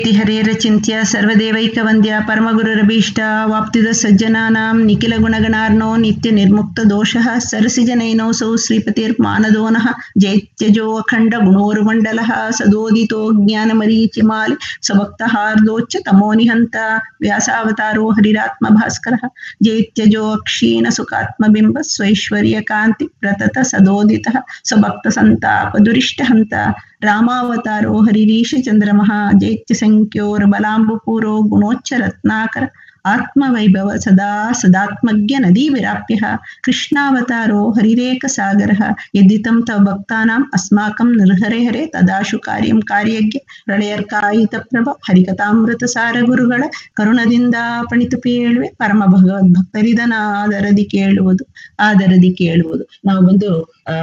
ಹರೇರಚಿಂತ್ಯ ಸರ್ವದೇವೈಕವಂದ್ಯ ಪರಮಗುರುರಭೀಷ್ಟ ವಾಪ್ತಿದ ಸಜ್ಜನಾನಾಂ ನಿಖಿಲ ಗುಣಗಣಾರ್ನೋ ನಿತ್ಯ ನಿರ್ಮುಕ್ತ ದೋಷಃ ಸರಸಿಜನೈನೋಸೌ ಶ್ರೀಪತಿರ್ಮಾನದೋನಃ ಜೈತ್ಯಜೋ ಅಖಂಡ ಗುಣೋರ್ಮಂಡಲಃ ಸದೋದಿತೋ ಜ್ಞಾನಮರೀಚಿಮಾಲಿ ಸಭಕ್ತಹಾರ್ದೋಚ್ಚ ತಮೋನಿಹಂತ ವ್ಯಾಸಾವತಾರೋ ಹರಿರಾತ್ಮ ಭಾಸ್ಕರಃ ಜೈತ್ಯಜೋ ಅಕ್ಷೀಣ ಸುಖಾತ್ಮಬಿಂಬ ಸ್ವೈಶ್ವರ್ಯ ಕಾಂತಿ ಪ್ರತತ ಸದೋದಿತಃ ಸ್ವಭಕ್ತ ಸಂತಾಪ ದುರಿಷ್ಟ ಹಂತ ರಾಮಾವತಾರೋ ಹರಿರೀಶ ಚಂದ್ರಮಃ ಜೈತ್ಯ ಸಂಖ್ಯೋರ್ ಬಲಾಂಬುಪೂರೋ ಗುಣೋಚ್ಚ ರತ್ನಾಕರ ಆತ್ಮವೈಭವ ಸದಾ ಸದಾತ್ಮಜ್ಞ ನದೀ ವಿರಾಪ್ಯ ಕೃಷ್ಣಾವತಾರೋ ಹರಿರೇಕ ಸಾಗರ ಯದ್ದಿತಂ ತವ ಭಕ್ತಾನಾಂ ಅಸ್ಮಾಕಂ ನಿರ್ಹರೆ ಹರೆ ತದಾಶು ಕಾರ್ಯಂ ಕಾರ್ಯಜ್ಞ ಪ್ರಳಯರ್ಕಾಯಿತ ಪ್ರಭ ಹರಿಕಥಾಮೃತ ಸಾರ ಗುರುಗಳ ಕರುಣದಿಂದ ಪಣಿತು ಪೇಳುವೆ ಪರಮ ಭಗವದ್ ಭಕ್ತರಿದನ ಆದರದಿ ಕೇಳುವುದು ಆದರದಿ ಕೇಳುವುದು ನಾವು ಬಂದು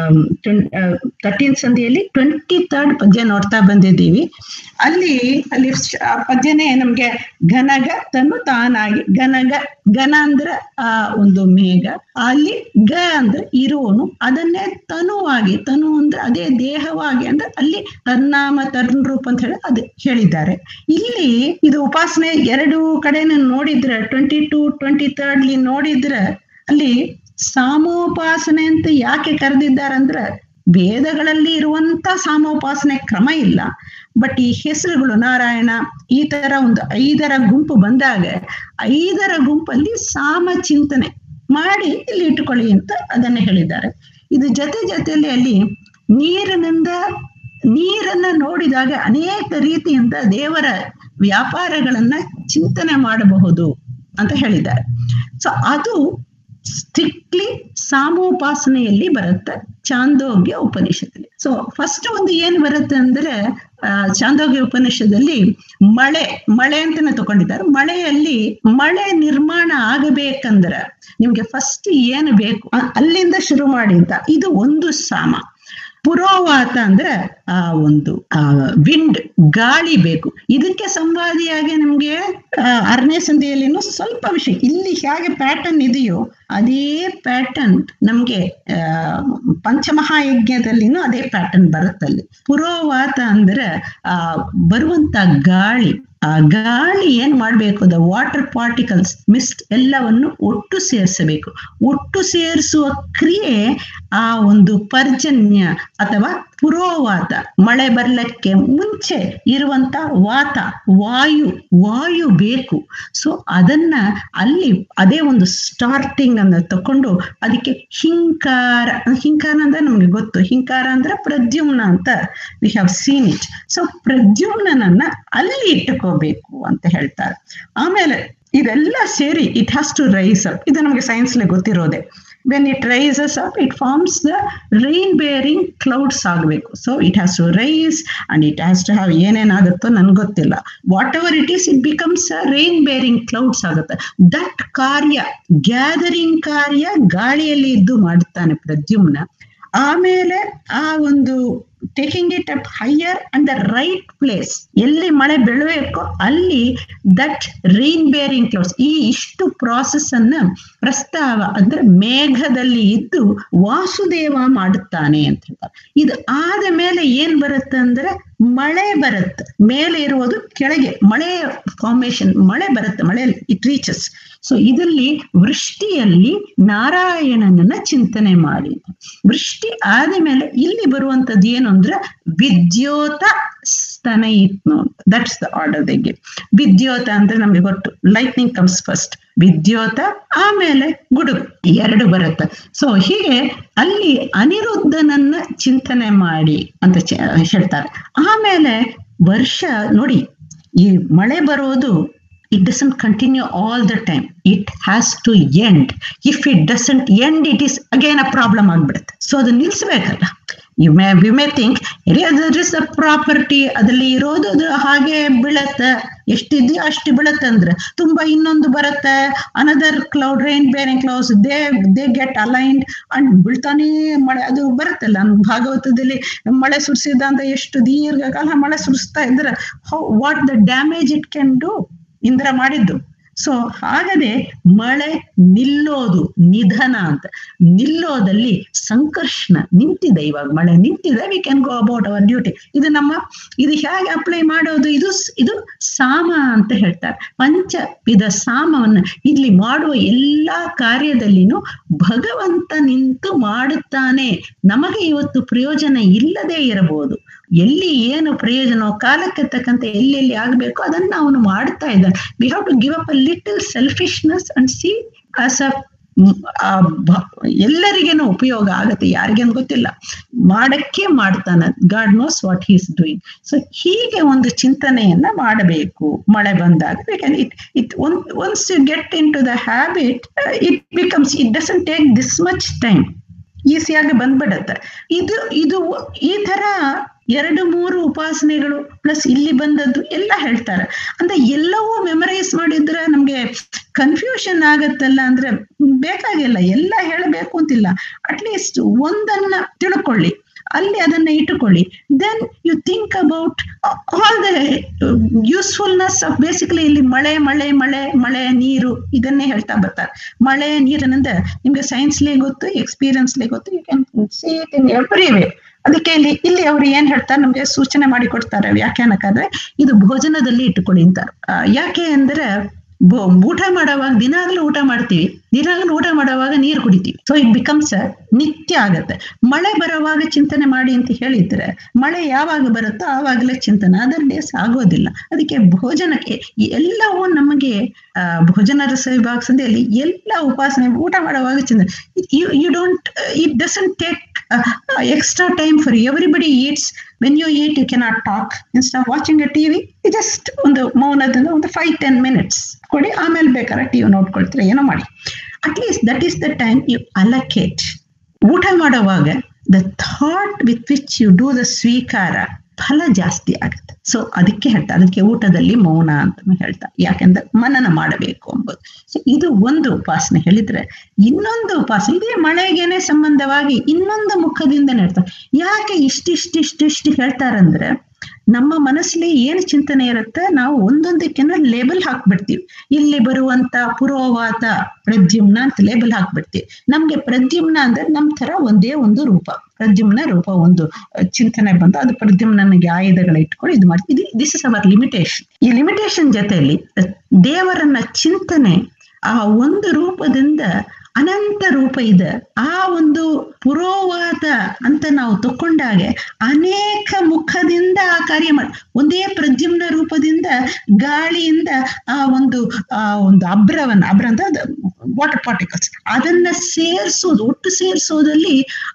ತರ್ಟೀನ್ ಸಂಧಿಯಲ್ಲಿ ಟ್ವೆಂಟಿ ತರ್ಡ್ ಪದ್ಯ ನೋಡ್ತಾ ಬಂದಿದ್ದೀವಿ ಅಲ್ಲಿ ಅಲ್ಲಿ ಆ ಪದ್ಯನೇ ನಮ್ಗೆ ಘನಗ ತನು ತಾನಾಗಿ ಘನಗ ಘನ ಅಂದ್ರೆ ಆ ಒಂದು ಮೇಘ ಅಲ್ಲಿ ಗ ಅಂದ್ರೆ ಇರುವನು ಅದನ್ನೇ ತನುವಾಗಿ ತನು ಅಂದ್ರೆ ಅದೇ ದೇಹವಾಗಿ ಅಂದ್ರೆ ಅಲ್ಲಿ ತನ್ನಾಮ ತರ್ನ ರೂಪ ಅಂತ ಹೇಳಿ ಅದು ಹೇಳಿದ್ದಾರೆ ಇಲ್ಲಿ ಇದು ಉಪಾಸನೆ ಎರಡು ಕಡೆನ ನೋಡಿದ್ರೆ ಟ್ವೆಂಟಿ ಟು ಟ್ವೆಂಟಿ ತರ್ಡ್ಲಿ ನೋಡಿದ್ರೆ ಅಲ್ಲಿ ಸಾಮೋಪಾಸನೆ ಅಂತ ಯಾಕೆ ಕರೆದಿದ್ದಾರಂದ್ರೆ ವೇದಗಳಲ್ಲಿ ಇರುವಂತ ಸಾಮೋಪಾಸನೆ ಕ್ರಮ ಇಲ್ಲ ಬಟ್ ಈ ಹೆಸರುಗಳು ನಾರಾಯಣ ಈ ತರ ಒಂದು ಐದರ ಗುಂಪು ಬಂದಾಗ ಐದರ ಗುಂಪಲ್ಲಿ ಸಾಮ ಚಿಂತನೆ ಮಾಡಿ ಇಲ್ಲಿ ಇಟ್ಟುಕೊಳ್ಳಿ ಅಂತ ಅದನ್ನ ಹೇಳಿದ್ದಾರೆ ಇದು ಜೊತೆ ಜೊತೆಯಲ್ಲಿ ಅಲ್ಲಿ ನೀರಿನಿಂದ ನೀರನ್ನ ನೋಡಿದಾಗ ಅನೇಕ ರೀತಿಯಿಂದ ದೇವರ ವ್ಯಾಪಾರಗಳನ್ನ ಚಿಂತನೆ ಮಾಡಬಹುದು ಅಂತ ಹೇಳಿದ್ದಾರೆ ಸೊ ಅದು ಸ್ಟ್ರಿಕ್ಟ್ಲಿ ಸಾಮೋಪಾಸನೆಯಲ್ಲಿ ಬರುತ್ತೆ ಚಾಂದೋಗ್ಯ ಉಪನಿಷತ್ತಲ್ಲಿ ಸೊ ಫಸ್ಟ್ ಒಂದು ಏನ್ ಬರುತ್ತೆ ಅಂದ್ರೆ ಚಾಂದೋಗ್ಯ ಉಪನಿಷದಲ್ಲಿ ಮಳೆ ಮಳೆ ಅಂತಾನೆ ತಗೊಂಡಿದ್ದಾರೆ ಮಳೆಯಲ್ಲಿ ಮಳೆ ನಿರ್ಮಾಣ ಆಗಬೇಕಂದ್ರ ನಿಮ್ಗೆ ಫಸ್ಟ್ ಏನು ಬೇಕು ಅಲ್ಲಿಂದ ಶುರು ಮಾಡಿ ಅಂತ ಇದು ಒಂದು ಸಾಮ ಪುರೋವಾತ ಅಂದ್ರೆ ಆ ಒಂದು ಆ ವಿಂಡ್ ಗಾಳಿ ಬೇಕು ಇದಕ್ಕೆ ಸಂವಾದಿಯಾಗಿ ನಿಮ್ಗೆ ಆರನೇ ಸಂಧಿಯಲ್ಲಿನೂ ಸ್ವಲ್ಪ ವಿಷಯ ಇಲ್ಲಿ ಹೇಗೆ ಪ್ಯಾಟರ್ನ್ ಇದೆಯೋ ಅದೇ ಪ್ಯಾಟರ್ನ್ ನಮ್ಗೆ ಪಂಚಮಹಾಯಜ್ಞದಲ್ಲಿನೂ ಅದೇ ಪ್ಯಾಟರ್ನ್ ಬರುತ್ತಲ್ಲಿ ಪುರೋವಾತ ಅಂದ್ರೆ ಆ ಬರುವಂತ ಗಾಳಿ ಆ ಗಾಳಿ ಏನ್ ಮಾಡ್ಬೇಕು ದ ವಾಟರ್ ಪಾರ್ಟಿಕಲ್ಸ್ ಮಿಸ್ಟ್ ಎಲ್ಲವನ್ನು ಒಟ್ಟು ಸೇರಿಸಬೇಕು ಒಟ್ಟು ಸೇರಿಸುವ ಕ್ರಿಯೆ ಆ ಒಂದು ಪರ್ಜನ್ಯ ಅಥವಾ ಪುರೋವಾತ ಮಳೆ ಬರ್ಲಿಕ್ಕೆ ಮುಂಚೆ ಇರುವಂತ ವಾತ ವಾಯು ವಾಯು ಬೇಕು ಸೊ ಅದನ್ನ ಅಲ್ಲಿ ಅದೇ ಒಂದು ಸ್ಟಾರ್ಟಿಂಗ್ ಅನ್ನ ತಕೊಂಡು ಅದಕ್ಕೆ ಹಿಂಕಾರ ಹಿಂಕಾರ ಅಂದ್ರೆ ನಮ್ಗೆ ಗೊತ್ತು ಹಿಂಕಾರ ಅಂದ್ರೆ ಪ್ರದ್ಯುಮ್ನ ಅಂತ we have seen it so ಪ್ರದ್ಯುಮ್ನನ್ನ ಅಲ್ಲಿ ಇಟ್ಟುಕೋಬೇಕು ಅಂತ ಹೇಳ್ತಾರೆ ಆಮೇಲೆ ಇದೆಲ್ಲ ಸೇರಿ it has to rise up ಇದು ನಮಗೆ ಸೈನ್ಸ್ಲೆ ಗೊತ್ತಿರೋದೆ when it rises up it forms the rain bearing clouds ಆಗಬೇಕು so it has to rise and it has to have ಏನೇನಾಗುತ್ತೋ ನನ್ಗೆ ಗೊತ್ತಿಲ್ಲ whatever it is it becomes rain bearing clouds ಆಗುತ್ತೆ that ಕಾರ್ಯ ಗ್ಯಾದರಿಂಗ್ ಕಾರ್ಯ ಗಾಳಿಯಲ್ಲಿ ಇದ್ದು ಮಾಡುತ್ತಾನೆ ಪ್ರದ್ಯುಮ್ನ ಆಮೇಲೆ ಆ ಒಂದು taking it up higher and the right place ಎಲ್ಲಿ ಮಳೆ ಬೀಳಬೇಕೋ ಅಲ್ಲಿ ದಟ್ ರೈನ್ ಬೇರಿಂಗ್ ಕ್ಲೌಡ್ಸ್ ಈ ಇಷ್ಟು ಪ್ರಾಸೆಸ್ ಅನ್ನ ಪ್ರಸ್ತಾವ ಅಂದ್ರೆ ಮೇಘದಲ್ಲಿ ಇದ್ದು ವಾಸುದೇವ ಮಾಡುತ್ತಾನೆ ಅಂತ ಹೇಳ್ತಾರೆ ಇದು ಆದ ಮೇಲೆ ಏನ್ ಬರುತ್ತೆ ಅಂದ್ರೆ ಮಳೆ ಬರುತ್ತೆ ಮೇಲೆ ಇರುವುದು ಕೆಳಗೆ ಮಳೆ ಫಾರ್ಮೇಶನ್ ಮಳೆ ಬರುತ್ತೆ ಮಳೆ ಇಟ್ ರೀಚಸ್ ಸೊ ಇದರಲ್ಲಿ ವೃಷ್ಟಿಯಲ್ಲಿ ನಾರಾಯಣನನ್ನ ಚಿಂತನೆ ಮಾಡಿ ವೃಷ್ಟಿ ಆದ ಮೇಲೆ ಇಲ್ಲಿ ಬರುವಂತದ್ದು ಏನು ಅಂದ್ರೆ ವಿದ್ಯೋತ ಸ್ತನಯಿತ್ನು ದಟ್ಸ್ ದ ಆರ್ಡರ್ ದೆಗೆ ವಿದ್ಯೋತ ಅಂದ್ರೆ ನಮ್ಗೆ ಗೊತ್ತು ಲೈಟ್ನಿಂಗ್ ಕಮ್ಸ್ ಫಸ್ಟ್ ವಿದ್ಯೋತ ಆಮೇಲೆ ಗುಡುಗು ಎರಡು ಬರುತ್ತೆ ಸೊ ಹೀಗೆ ಅಲ್ಲಿ ಅನಿರುದ್ಧನನ್ನ ಚಿಂತನೆ ಮಾಡಿ ಅಂತ ಹೇಳ್ತಾರೆ ಆಮೇಲೆ ವರ್ಷ ನೋಡಿ ಈ ಮಳೆ ಬರೋದು it doesn't continue all the time it has to end if it doesn't end it is again a problem ಆಗ್ಬಿಡುತ್ತೆ ಸೊ ಅದು ನಿಲ್ಸ್ಬೇಕಲ್ಲ you may we may think is a property ಅದ್ರಲ್ಲಿ ಇರೋದು ಅದು ಹಾಗೆ ಬೀಳತ್ತೆ ಎಷ್ಟಿದೆಯೋ ಅಷ್ಟು ಬೀಳತ್ತೆ ಅಂದ್ರೆ ತುಂಬಾ ಇನ್ನೊಂದು ಬರುತ್ತೆ another cloud rain bearing clouds they they get aligned and ಬೀಳ್ತಾನೆ ಮಳೆ ಅದು ಬರುತ್ತಲ್ಲ ಭಾಗವತದಲ್ಲಿ ಮಳೆ ಸುರಿಸಿದ ಅಂತ ಎಷ್ಟು ದೀರ್ಘಕಾಲ ಮಳೆ ಸುರಿಸ್ತಾ ಇದ್ರೆ how what the damage it can do Indra ಮಾಡಿದ್ದು ಸೊ ಹಾಗದೆ ಮಳೆ ನಿಲ್ಲೋದು ನಿಧನ ಅಂತ ನಿಲ್ಲೋದಲ್ಲಿ ಸಂಕರ್ಷಣ ನಿಂತಿದೆ ಇವಾಗ ಮಳೆ ನಿಂತಿದೆ we can go about our duty ಇದು ನಮ್ಮ ಇದು ಹೇಗೆ ಅಪ್ಲೈ ಮಾಡೋದು ಇದು ಇದು ಸಾಮ ಅಂತ ಹೇಳ್ತಾರೆ ಪಂಚ ವಿಧ ಸಾಮವನ್ನ ಇಲ್ಲಿ ಮಾಡುವ ಎಲ್ಲಾ ಕಾರ್ಯದಲ್ಲಿನೂ ಭಗವಂತ ನಿಂತು ಮಾಡುತ್ತಾನೆ ನಮಗೆ ಇವತ್ತು ಪ್ರಯೋಜನ ಇಲ್ಲದೆ ಇರಬಹುದು ಎಲ್ಲಿ ಏನು ಪ್ರಯೋಜನ ಕಾಲಕ್ಕೆ ತಕ್ಕಂತೆ ಎಲ್ಲೆಲ್ಲಿ ಆಗಬೇಕು ಅದನ್ನ ಅವನು ಮಾಡ್ತಾ ಇದ್ದಾನೆ we have to give up a little selfishness and see as a ಎಲ್ಲರಿಗೇನು ಉಪಯೋಗ ಆಗತ್ತೆ ಯಾರಿಗೇನು ಗೊತ್ತಿಲ್ಲ ಮಾಡಕ್ಕೆ ಮಾಡ್ತಾನೆ God knows what he's doing so ಹೀಗೆ ಒಂದು ಚಿಂತನೆಯನ್ನ ಮಾಡಬೇಕು ಮಳೆ ಬಂದಾಗ it it once you get into the habit it becomes it doesn't take this much time ಈಸಿಯಾಗಿ ಬಂದ್ಬಿಡತ್ತೆ ಇದು ಇದು ಈ ತರ ಎರಡು ಮೂರು ಉಪಾಸನೆಗಳು ಪ್ಲಸ್ ಇಲ್ಲಿ ಬಂದದ್ದು ಎಲ್ಲ ಹೇಳ್ತಾರೆ ಅಂದ್ರೆ ಎಲ್ಲವೂ ಮೆಮರೈಸ್ ಮಾಡಿದ್ರೆ ನಮ್ಗೆ ಕನ್ಫ್ಯೂಷನ್ ಆಗತ್ತಲ್ಲ ಅಂದ್ರೆ ಬೇಕಾಗಿಲ್ಲ ಎಲ್ಲ ಹೇಳಬೇಕು ಅಂತಿಲ್ಲ ಅಟ್ಲೀಸ್ಟ್ ಒಂದನ್ನ ತಿಳ್ಕೊಳ್ಳಿ ಅಲ್ಲಿ ಅದನ್ನ ಇಟ್ಟುಕೊಳ್ಳಿ then you think about all the usefulness of basically ಇಲ್ಲಿ ಮಳೆ ಮಳೆ ಮಳೆ ಮಳೆ ನೀರು ಇದನ್ನೇ ಹೇಳ್ತಾ ಬರ್ತಾರೆ ಮಳೆ ನೀರಿನಿಂದ ನಿಮ್ಗೆ ಸೈನ್ಸ್ಲೇ ಗೊತ್ತು ಎಕ್ಸ್ಪೀರಿಯನ್ಸ್ಲೇ ಗೊತ್ತು you can see it in every way ಅದಕ್ಕೆ ಇಲ್ಲಿ ಇಲ್ಲಿ ಅವ್ರು ಏನ್ ಹೇಳ್ತಾರೆ ನಮ್ಗೆ ಸೂಚನೆ ಮಾಡಿ ಕೊಡ್ತಾರೆ ವ್ಯಾಖ್ಯಾನಕ್ಕಾದ್ರೆ ಇದು ಭೋಜನದಲ್ಲಿ ಇಟ್ಟುಕೊಳ್ಳಿ ಅಂತಾರೆ ಯಾಕೆ ಅಂದ್ರೆ ಊಟ ಮಾಡುವಾಗ ದಿನಾಗ್ಲೂ ಊಟ ಮಾಡ್ತೀವಿ ದಿನಾಗ್ಲೂ ಊಟ ಮಾಡುವಾಗ ನೀರು ಕುಡಿತೀವಿ ಸೊ ಇಟ್ ಬಿಕಮ್ಸ್ ನಿತ್ಯ ಆಗತ್ತೆ ಮಳೆ ಬರುವಾಗ ಚಿಂತನೆ ಮಾಡಿ ಅಂತ ಹೇಳಿದ್ರೆ ಮಳೆ ಯಾವಾಗ ಬರುತ್ತೋ ಆವಾಗಲೇ ಚಿಂತನೆ ಅದರ್ ಡೇಸ್ ಆಗೋದಿಲ್ಲ ಅದಕ್ಕೆ ಭೋಜನಕ್ಕೆ ಎಲ್ಲವೂ ನಮಗೆ ಭೋಜನ ರಸ ವಿಭಾಗ ಸಂಧಿಯಲ್ಲಿ ಎಲ್ಲ ಉಪಾಸನೆ ಊಟ ಮಾಡುವಾಗ ಚಿಂತನೆ you you don't it doesn't take extra time for everybody eats when you eat you cannot talk instead of watching a TV just ಒಂದು ಮೌನದಿಂದ ಒಂದು ಫೈವ್ ಟೆನ್ ಮಿನಿಟ್ಸ್ ಕೊಡಿ ಆಮೇಲೆ ಬೇಕಾದ್ರೆ ಟಿವಿ ನೋಡ್ಕೊಳ್ತೀರ ಏನೋ ಮಾಡಿ at least that is the time you allocate ಊಟ ಮಾಡುವಾಗ the thought with which you do the ಸ್ವೀಕಾರ ಫಲ ಜಾಸ್ತಿ ಆಗುತ್ತೆ ಸೊ ಅದಕ್ಕೆ ಹೇಳ್ತಾ ಅದಕ್ಕೆ ಊಟದಲ್ಲಿ ಮೌನ ಅಂತ ಹೇಳ್ತಾ ಯಾಕೆಂದ್ರೆ ಮನನ ಮಾಡಬೇಕು ಎಂಬುದು ಸೊ ಇದು ಒಂದು ಉಪಾಸನೆ ಹೇಳಿದ್ರೆ ಇನ್ನೊಂದು ಉಪಾಸನೆ ಇದೇ ಮಳೆಗೇನೆ ಸಂಬಂಧವಾಗಿ ಇನ್ನೊಂದು ಮುಖದಿಂದ ಹೇಳ್ತಾರೆ ಯಾಕೆ ಇಷ್ಟಿಷ್ಟಿಷ್ಟಿಷ್ಟು ಹೇಳ್ತಾರಂದ್ರೆ ನಮ್ಮ ಮನಸ್ಸಲ್ಲಿ ಏನು ಚಿಂತನೆ ಇರುತ್ತೆ ನಾವು ಒಂದೊಂದಕ್ಕೆನ ಲೇಬಲ್ ಹಾಕ್ಬಿಡ್ತೀವಿ ಇಲ್ಲಿ ಬರುವಂತ ಪುರೋವಾತ ಪ್ರದ್ಯುಮ್ನ ಅಂತ ಲೇಬಲ್ ಹಾಕ್ಬಿಡ್ತೀವಿ ನಮ್ಗೆ ಪ್ರದ್ಯುಮ್ನ ಅಂದ್ರೆ ನಮ್ ತರ ಒಂದೇ ಒಂದು ರೂಪ ಪ್ರದ್ಯುಮ್ನ ರೂಪ ಒಂದು ಚಿಂತನೆ ಬಂದು ಅದು ಪ್ರದ್ಯುಮ್ನನಿಗೆ ಆಯುಧಗಳ ಇಟ್ಕೊಂಡು ಇದು ಮಾಡ್ತೀವಿ ದಿಸ್ ಇಸ್ ಅವರ್ ಲಿಮಿಟೇಷನ್ ಈ ಲಿಮಿಟೇಷನ್ ಜೊತೆಯಲ್ಲಿ ದೇವರನ್ನ ಚಿಂತನೆ ಆ ಒಂದು ರೂಪದಿಂದ ಅನಂತ ರೂಪ ಇದೆ ಆ ಒಂದು ಪುರೋವಾತ ಅಂತ ನಾವು ತಕೊಂಡಾಗೆ ಅನೇಕ ಮುಖದಿಂದ ಆ ಕಾರ್ಯ ಮಾಡಿ ಒಂದೇ ಪ್ರದ್ಯುಮ್ನ ರೂಪದಿಂದ ಗಾಳಿಯಿಂದ ಆ ಒಂದು ಆ ಒಂದು ಅಬ್ರವನ್ನ ಅಬ್ರ ಅಂತ ವಾಟರ್ ಪಾರ್ಟಿಕಲ್ಸ್ ಅದನ್ನ ಸೇರಿಸೋದು ಒಟ್ಟು ಸೇರಿಸೋದಲ್ಲಿ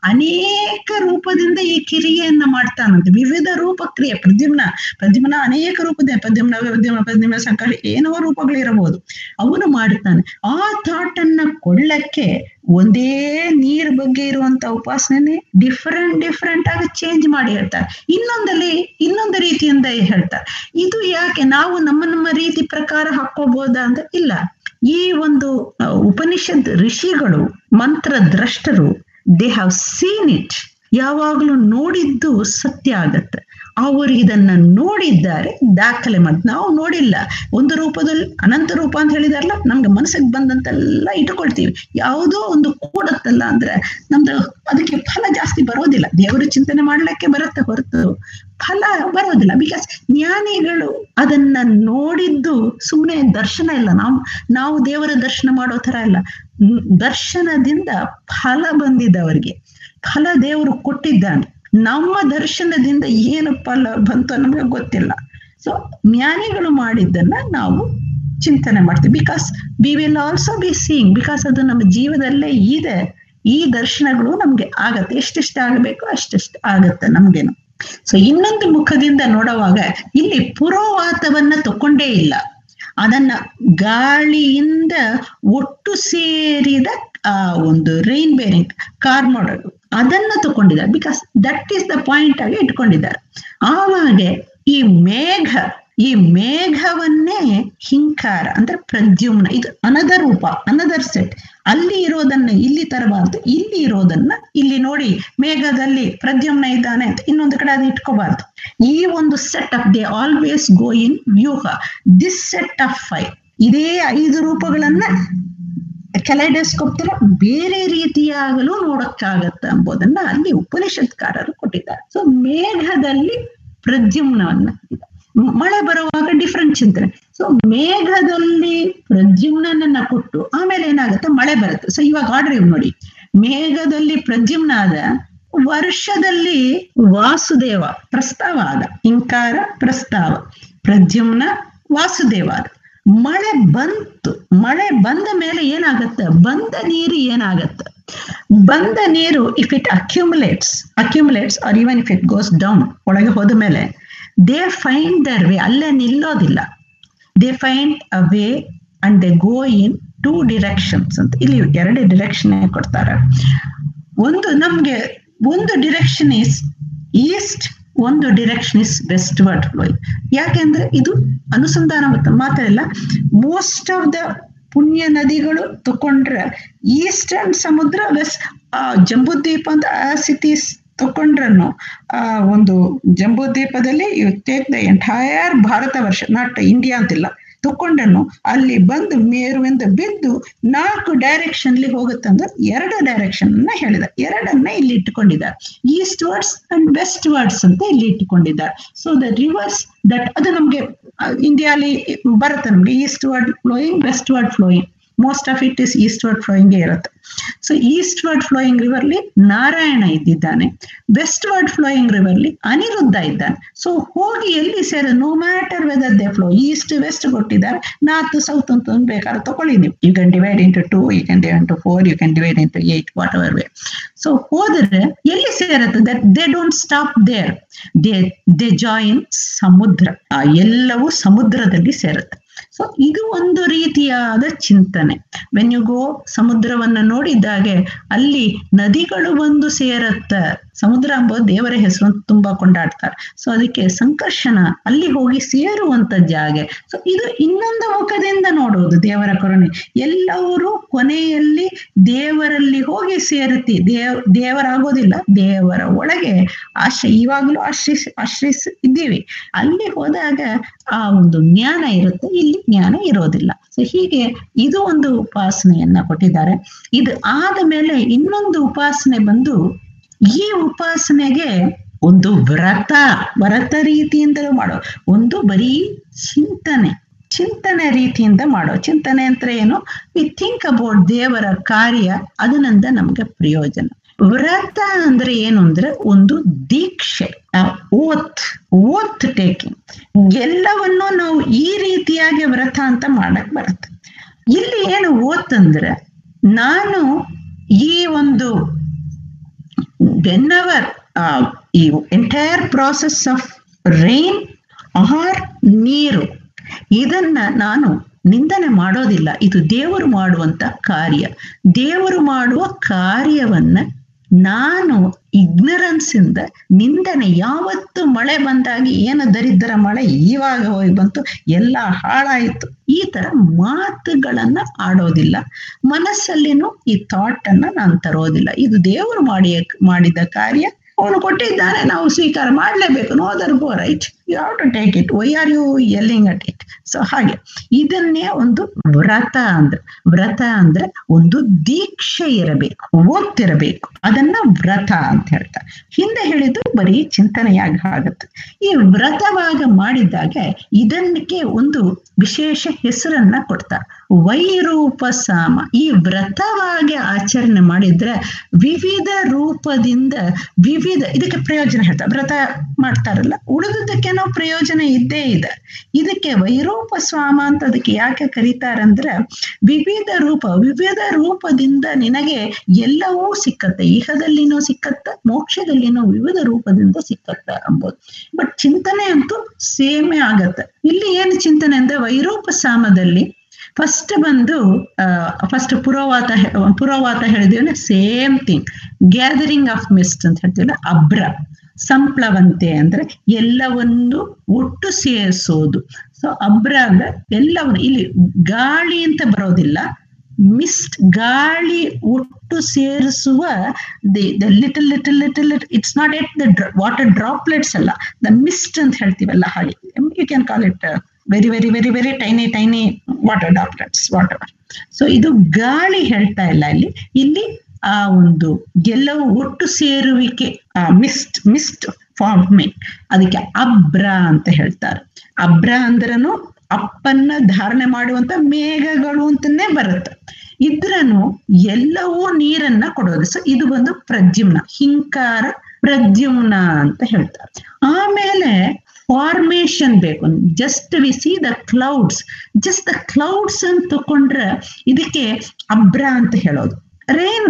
ಅನೇಕ ರೂಪದಿಂದ ಈ ಕ್ರಿಯೆಯನ್ನ ಮಾಡ್ತಾನಂತೆ ವಿವಿಧ ರೂಪ ಕ್ರಿಯೆ ಪ್ರದ್ಯುಮ್ನ ಪ್ರದ್ಯುಮ್ನ ಅನೇಕ ರೂಪದ ಪ್ರದ್ಯುಮ್ನ ಪ್ರದ್ಯುಮ್ನ ಪ್ರದ್ಯುಮ್ನ ಸಂಕಟ ಏನೋ ರೂಪಗಳಿರಬಹುದು ಅವನು ಮಾಡುತ್ತಾನೆ ಆ ಥಾಟ್ ಅನ್ನ ಕೊಳ್ಳಕ್ಕೆ ಒಂದೇ ನೀರ್ ಬಗ್ಗೆ ಇರುವಂತ ಉಪಾಸನೆ ಡಿಫರೆಂಟ್ ಡಿಫರೆಂಟ್ ಆಗಿ ಚೇಂಜ್ ಮಾಡಿ ಹೇಳ್ತಾರೆ ಇನ್ನೊಂದಲ್ಲಿ ಇನ್ನೊಂದು ರೀತಿಯಿಂದ ಹೇಳ್ತಾರೆ ಇದು ಯಾಕೆ ನಾವು ನಮ್ಮ ನಮ್ಮ ರೀತಿ ಪ್ರಕಾರ ಹಾಕೋಬಹುದಾ ಅಂತ ಇಲ್ಲ ಈ ಒಂದು ಉಪನಿಷತ್ ಋಷಿಗಳು ಮಂತ್ರ ದ್ರಷ್ಟರು ದೇ ಹ್ಯಾವ್ ಸೀನ್ ಇಟ್ ಯಾವಾಗ್ಲೂ ನೋಡಿದ್ದು ಸತ್ಯ ಆಗತ್ತೆ ಅವರು ಇದನ್ನ ನೋಡಿದ್ದಾರೆ ದಾಖಲೆ ಮಾಡಿ ನಾವು ನೋಡಿಲ್ಲ ಒಂದು ರೂಪದಲ್ಲಿ ಅನಂತ ರೂಪ ಅಂತ ಹೇಳಿದಾರಲ್ಲ ನಮ್ಗೆ ಮನಸ್ಸಿಗೆ ಬಂದಂತೆಲ್ಲ ಇಟ್ಕೊಳ್ತೀವಿ ಯಾವುದೋ ಒಂದು ಕೂಡತ್ತಲ್ಲ ಅಂದ್ರೆ ನಮ್ದು ಅದಕ್ಕೆ ಫಲ ಜಾಸ್ತಿ ಬರೋದಿಲ್ಲ ದೇವರು ಚಿಂತನೆ ಮಾಡ್ಲಿಕ್ಕೆ ಬರುತ್ತೆ ಹೊರತು ಫಲ ಬರೋದಿಲ್ಲ ಬಿಕಾಸ್ ಜ್ಞಾನಿಗಳು ಅದನ್ನ ನೋಡಿದ್ದು ಸುಮ್ಮನೆ ದರ್ಶನ ಇಲ್ಲ ನಾವು ನಾವು ದೇವರ ದರ್ಶನ ಮಾಡೋ ತರ ಇಲ್ಲ ದರ್ಶನದಿಂದ ಫಲ ಬಂದಿದೆ ಅವರಿಗೆ ಫಲ ದೇವರು ಕೊಟ್ಟಿದ್ದಾನೆ ನಮ್ಮ ದರ್ಶನದಿಂದ ಏನು ಫಲ ಬಂತು ನಮಗೆ ಗೊತ್ತಿಲ್ಲ ಸೊ ಜ್ಞಾನಿಗಳು ಮಾಡಿದ್ದನ್ನ ನಾವು ಚಿಂತನೆ ಮಾಡ್ತೀವಿ because we will also be seeing because ಅದು ನಮ್ಮ ಜೀವದಲ್ಲೇ ಇದೆ ಈ ದರ್ಶನಗಳು ನಮ್ಗೆ ಆಗತ್ತೆ ಎಷ್ಟೆಷ್ಟು ಆಗಬೇಕು ಅಷ್ಟೆಷ್ಟು ಆಗತ್ತೆ ನಮ್ಗೇನು ಸೊ ಇನ್ನೊಂದು ಮುಖದಿಂದ ನೋಡುವಾಗ ಇಲ್ಲಿ ಪುರೋವಾತವನ್ನ ತಕೊಂಡೇ ಇಲ್ಲ ಅದನ್ನ ಗಾಳಿಯಿಂದ ಒಟ್ಟು ಸೇರಿದ ಆ ಒಂದು ರೈನ್ ಬೇರಿಂಗ್ ಕಾರ್ಮೋಡಲ್ ಅದನ್ನ ತಕೊಂಡಿದ್ದಾರೆ because that is the point ಆಗಿ ಇಟ್ಕೊಂಡಿದ್ದಾರೆ ಆವಾಗ ಈ ಮೇಘ ಈ ಮೇಘವನ್ನೇ ಹಿಂಕಾರ ಅಂದ್ರೆ ಪ್ರದ್ಯುಮ್ನ ಇದು ಅನದರ್ ರೂಪ ಅನದರ್ ಸೆಟ್ ಅಲ್ಲಿ ಇರೋದನ್ನ ಇಲ್ಲಿ ತರಬಾರ್ದು ಇಲ್ಲಿ ಇರೋದನ್ನ ಇಲ್ಲಿ ನೋಡಿ ಮೇಘದಲ್ಲಿ ಪ್ರದ್ಯುಮ್ನ ಇದ್ದಾನೆ ಅಂತ ಇನ್ನೊಂದು ಕಡೆ ಅದು ಇಟ್ಕೋಬಾರ್ದು ಈ ಒಂದು set of they always go in ವ್ಯೂಹ ದಿಸ್ ಸೆಟ್ ಆಫ್ ಫೈವ್ ಇದೇ ಐದು ರೂಪಗಳನ್ನ ಕೆಲೈಡೋಸ್ಕೋಪ್ ತರ ಬೇರೆ ರೀತಿಯಾಗಲು ನೋಡಕ್ಕಾಗತ್ತ ಎಂಬುದನ್ನ ಅಲ್ಲಿ ಉಪನಿಷತ್ಕಾರರು ಕೊಟ್ಟಿದ್ದಾರೆ ಸೊ ಮೇಘದಲ್ಲಿ ಪ್ರದ್ಯುಮ್ನವನ್ನ ಮಳೆ ಬರುವಾಗ ಡಿಫ್ರೆಂಟ್ ಚಿಂತನೆ ಸೊ ಮೇಘದಲ್ಲಿ ಪ್ರದ್ಯುಮ್ನನ್ನ ಕೊಟ್ಟು ಆಮೇಲೆ ಏನಾಗುತ್ತೆ ಮಳೆ ಬರುತ್ತೆ ಸೊ ಇವಾಗ ಆರ್ಡರ್ ನೋಡಿ ಮೇಘದಲ್ಲಿ ಪ್ರದ್ಯುಮ್ನ ಆದ ವರ್ಷದಲ್ಲಿ ವಾಸುದೇವ ಪ್ರಸ್ತಾವ ಆದ ಇಂಕಾರ ಪ್ರಸ್ತಾವ ಪ್ರದ್ಯುಮ್ನ ವಾಸುದೇವ ಆದ ಮಳೆ ಬಂತು ಮಳೆ ಬಂದ ಮೇಲೆ ಏನಾಗತ್ತೆ ಬಂದ ನೀರು ಏನಾಗತ್ತೆ ಬಂದ ನೀರು if it accumulates accumulates or even if it goes down ಒಳಗೆ ಹೋದ ಮೇಲೆ ದೇ ಫೈಂಡ್ ದರ್ ವೇ ಅಲ್ಲೇ ನಿಲ್ಲೋದಿಲ್ಲ they find a way and they go in two directions ಅಂತ ಇಲ್ಲಿ ಎರಡು ಡಿರೆಕ್ಷನ್ ಕೊಡ್ತಾರೆ ಒಂದು ನಮ್ಗೆ ಒಂದು ಡಿರೆಕ್ಷನ್ ಇಸ್ ಈಸ್ಟ್ ಒಂದು direction is westward flowing ಯಾಕೆಂದ್ರೆ ಇದು ಅನುಸಂಧಾನ ಮಾತ್ರ ಇಲ್ಲ ಮೋಸ್ಟ್ ಆಫ್ ದ ಪುಣ್ಯ ನದಿಗಳು ತಕೊಂಡ್ರೆ ಈಸ್ಟರ್ನ್ ಸಮುದ್ರ ವೆಸ್ಟ್ ಜಂಬೂದ್ವೀಪ ಅಂತ ಆ ಸಿಟೀಸ್ ತಕೊಂಡ್ರನ್ನು ಆ ಒಂದು ಜಂಬೂದ್ವೀಪದಲ್ಲಿ you take the entire Bharatavarsha not India ಅಂತಿಲ್ಲ ತಕೊಂಡನ್ನು ಅಲ್ಲಿ ಬಂದು ಮೇರುವಿಂದ ಬಿದ್ದು ನಾಲ್ಕು ಡೈರೆಕ್ಷನ್ಲಿ ಹೋಗುತ್ತಂದ್ರೆ ಎರಡು ಡೈರೆಕ್ಷನ್ ಅನ್ನ ಹೇಳಿದ ಎರಡನ್ನ ಇಲ್ಲಿ ಇಟ್ಟುಕೊಂಡಿದ್ದಾರೆ eastwards and westwards ಅಂತ ಇಲ್ಲಿ ಇಟ್ಟುಕೊಂಡಿದ್ದಾರೆ ಸೊ ದ ರಿವರ್ಸ್ ದಟ್ ಅದು ನಮ್ಗೆ ಇಂಡಿಯಾಲಿ ಬರುತ್ತೆ ನಮ್ಗೆ eastward flowing westward flowing most of it is eastward flowing ಇರುತ್ತೆ ಸೊ ಈಸ್ಟ್ ವರ್ಡ್ ಫ್ಲೋಯಿಂಗ್ ರಿವರ್ಲಿ ನಾರಾಯಣ ಇದ್ದಿದ್ದಾನೆ ವೆಸ್ಟ್ ವರ್ಡ್ ಫ್ಲೋಯಿಂಗ್ ರಿವರ್ಲಿ ಅನಿರುದ್ಧ ಇದ್ದಾನೆ ಸೊ ಹೋಗಿ ಎಲ್ಲಿ ಸೇರ no matter whether they flow east west ಕೊಟ್ಟಿದ್ದಾರೆ ನಾರ್ತ್ ಸೌತ್ ಅಂತ ಬೇಕಾದ್ರೆ ತಗೊಳ್ಳಿ ನೀವು you can divide into two you can divide into four you can divide into eight whatever way so ಹೋದ್ರೆ ಎಲ್ಲಿ ಸೇರುತ್ತೆ that they don't stop there they they join ಸಮುದ್ರ ಆ ಎಲ್ಲವೂ ಸಮುದ್ರದಲ್ಲಿ ಸೇರುತ್ತೆ ಸೊ ಇದು ಒಂದು ರೀತಿಯಾದ ಚಿಂತನೆ ವೆನ್ ಯು ಗೋ ಸಮುದ್ರವನ್ನ ನೋಡಿದ್ದಾಗೆ ಅಲ್ಲಿ ನದಿಗಳು ಬಂದು ಸೇರತ್ತ ಸಮುದ್ರ ಎಂಬುದು ದೇವರ ಹೆಸರು ಅಂತ ತುಂಬಾ ಕೊಂಡಾಡ್ತಾರೆ ಸೊ ಅದಕ್ಕೆ ಸಂಕರ್ಷಣ ಅಲ್ಲಿ ಹೋಗಿ ಸೇರುವಂತ ಜಾಗೆ ಸೊ ಇದು ಇನ್ನೊಂದು ಮುಖದಿಂದ ನೋಡುವುದು ದೇವರ ಕರುಣೆ ಎಲ್ಲವರು ಕೊನೆಯಲ್ಲಿ ದೇವರಲ್ಲಿ ಹೋಗಿ ಸೇರುತ್ತಿ ದೇವ್ ದೇವರಾಗೋದಿಲ್ಲ ದೇವರ ಒಳಗೆ ಆಶ್ರಯ ಇವಾಗಲೂ ಆಶ್ರಯಿಸಿ ಆಶ್ರಯಿಸಿ ಇದ್ದೀವಿ ಅಲ್ಲಿ ಹೋದಾಗ ಆ ಒಂದು ಜ್ಞಾನ ಇರುತ್ತೆ ಇಲ್ಲಿ ಜ್ಞಾನ ಇರೋದಿಲ್ಲ ಸೊ ಹೀಗೆ ಇದು ಒಂದು ಉಪಾಸನೆಯನ್ನ ಕೊಟ್ಟಿದ್ದಾರೆ ಇದು ಆದ ಮೇಲೆ ಇನ್ನೊಂದು ಉಪಾಸನೆ ಬಂದು ಈ ಉಪಾಸನೆಗೆ ಒಂದು ವ್ರತ ವ್ರತ ರೀತಿಯಿಂದಲೂ ಮಾಡೋ ಒಂದು ಬರೀ ಚಿಂತನೆ ಚಿಂತನೆ ರೀತಿಯಿಂದ ಮಾಡೋ ಚಿಂತನೆ ಅಂತ ಏನು ವಿ ಥಿಂಕ್ ಅಬೌಟ್ ದೇವರ ಕಾರ್ಯ ಅದರಿಂದ ನಮ್ಗೆ ಪ್ರಯೋಜನ ವ್ರತ ಅಂದ್ರೆ ಏನು ಅಂದ್ರೆ ಒಂದು ದೀಕ್ಷೆ ಓತ್ ಓತ್ ಟೇಕಿಂಗ್ ಎಲ್ಲವನ್ನು ನಾವು ಈ ರೀತಿಯಾಗಿ ವ್ರತ ಅಂತ ಮಾಡಕ್ ಬರುತ್ತೆ ಇಲ್ಲಿ ಏನು ಓತ್ ಅಂದ್ರೆ ನಾನು ಈ ಒಂದು ವೆನ್ನವರ್ ಈ entire process of rain or ನೀರು ಇದನ್ನ ನಾನು ನಿಂದನೆ ಮಾಡೋದಿಲ್ಲ ಇದು ದೇವರು ಮಾಡುವಂತ ಕಾರ್ಯ ದೇವರು ಮಾಡುವ ಕಾರ್ಯವನ್ನ ನಾನು ಇಗ್ನರೆನ್ಸ್ ಇಂದ ನಿಂದನೆ ಯಾವತ್ತು ಮಳೆ ಬಂದಾಗ ಏನು ದರಿದ್ರ ಮಳೆ ಇವಾಗ ಹೋಗಿ ಬಂತು ಎಲ್ಲ ಹಾಳಾಯಿತು ಈ ತರ ಮಾತುಗಳನ್ನ ಆಡೋದಿಲ್ಲ ಮನಸ್ಸಲ್ಲಿನೂ ಈ ಥಾಟ್ ಅನ್ನ ನಾನು ತರೋದಿಲ್ಲ ಇದು ದೇವರು ಮಾಡಿ ಮಾಡಿದ ಕಾರ್ಯ ಅವನು ಕೊಟ್ಟಿದ್ದಾನೆ ನಾವು ಸ್ವೀಕಾರ ಮಾಡಲೇಬೇಕು no other go right you have to take it why are you yelling at it so ಹಾಗೆ ಇದನ್ನೇ ಒಂದು ವ್ರತ ಅಂದ್ರೆ ವ್ರತ ಅಂದ್ರೆ ಒಂದು ದೀಕ್ಷೆ ಇರಬೇಕು ಓದ್ತಿರಬೇಕು ಅದನ್ನ ವ್ರತ ಅಂತ ಹೇಳ್ತಾರೆ ಹಿಂದೆ ಹೇಳಿದ್ದು ಬರೀ ಚಿಂತನೆಯಾಗಿ ಆಗುತ್ತೆ ಈ ವ್ರತವಾಗ ಮಾಡಿದಾಗ ಇದನ್ನಕ್ಕೆ ಒಂದು ವಿಶೇಷ ಹೆಸರನ್ನ ಕೊಡ್ತಾರೆ ವೈರೂಪ ಸಾಮ ಈ ವ್ರತವಾಗಿ ಆಚರಣೆ ಮಾಡಿದ್ರೆ ವಿವಿಧ ರೂಪದಿಂದ ವಿವಿಧ ಇದಕ್ಕೆ ಪ್ರಯೋಜನ ಹೇಳ್ತಾರೆ ವ್ರತ ಮಾಡ್ತಾರಲ್ಲ ಉಳಿದುದಕ್ಕೇನೋ ಪ್ರಯೋಜನ ಇದ್ದೇ ಇದೆ ಇದಕ್ಕೆ ವೈರೂಪ ಸ್ವಾಮ ಅಂತ ಅದಕ್ಕೆ ಯಾಕೆ ಕರೀತಾರಂದ್ರೆ ವಿವಿಧ ರೂಪ ವಿವಿಧ ರೂಪದಿಂದ ನಿನಗೆ ಎಲ್ಲವೂ ಸಿಕ್ಕತ್ತೆ ಇಹದಲ್ಲಿನೂ ಸಿಕ್ಕತ್ತ ಮೋಕ್ಷದಲ್ಲಿನೂ ವಿವಿಧ ರೂಪದಿಂದ ಸಿಕ್ಕತ್ತ ಅಂಬೋದು ಬಟ್ ಚಿಂತನೆ ಅಂತೂ ಸೇಮೇ ಆಗತ್ತೆ ಇಲ್ಲಿ ಏನು ಚಿಂತನೆ ಅಂದ್ರೆ ವೈರೂಪ ಸಾಮದಲ್ಲಿ ಫಸ್ಟ್ ಬಂದು ಫಸ್ಟ್ ಪುರೋವಾತ ಪುರೋವಾತ ಹೇಳಿದೀವಿ same thing gathering of mist ಅಂತ ಹೇಳ್ತೀವಿ ಅಬ್ರ ಸಂಪ್ಲವಂತೆ ಅಂದ್ರೆ ಎಲ್ಲವನ್ನು ಒಟ್ಟು ಸೇರಿಸೋದು ಸೊ ಅಬ್ರ ಅಂದ್ರೆ ಎಲ್ಲವನ್ನು ಇಲ್ಲಿ ಗಾಳಿ ಅಂತ ಬರೋದಿಲ್ಲ ಮಿಸ್ಟ್ ಗಾಳಿ ಒಟ್ಟು ಸೇರಿಸುವ the the little little little it's not at the water droplets ಅಲ್ಲ ದ ಮಿಸ್ಟ್ ಅಂತ ಹೇಳ್ತೀವಲ್ಲ ಹಾಗೆ you can call it very very very very tiny tiny water droplets water so ಇದು ಗಾಳಿ ಹೇಳ್ತಾ ಇಲ್ಲ ಇಲ್ಲಿ ಇಲ್ಲಿ ಆ ಒಂದು ಎಲ್ಲವೂ ಒಟ್ಟು ಸೇರುವಿಕೆ ಆ ಮಿಸ್ಟ್ ಮಿಸ್ಟ್ ಫಾರ್ಮಿಂಗ್ ಅದಕ್ಕೆ ಅಬ್ರ ಅಂತ ಹೇಳ್ತಾರೆ ಅಬ್ರ ಅಂದ್ರನು ಅಪ್ಪನ್ನ ಧಾರಣೆ ಮಾಡುವಂತ ಮೇಘಗಳು ಅಂತಾನೆ ಬರುತ್ತೆ ಇದ್ರನು ಎಲ್ಲವೂ ನೀರನ್ನ ಕೊಡೋದು ಸೊ ಇದು ಒಂದು ಪ್ರದ್ಯುಮ್ನ ಹಿಂಕಾರ ಪ್ರದ್ಯುಮ್ನ ಅಂತ ಹೇಳ್ತಾರೆ ಆಮೇಲೆ ಫಾರ್ಮೇಶನ್ ಬೇಕು just we see the clouds just the clouds ಅಂತ ತಕೊಂಡ್ರೆ ಇದಕ್ಕೆ ಅಬ್ರ ಅಂತ ಹೇಳೋದು ರೈನ್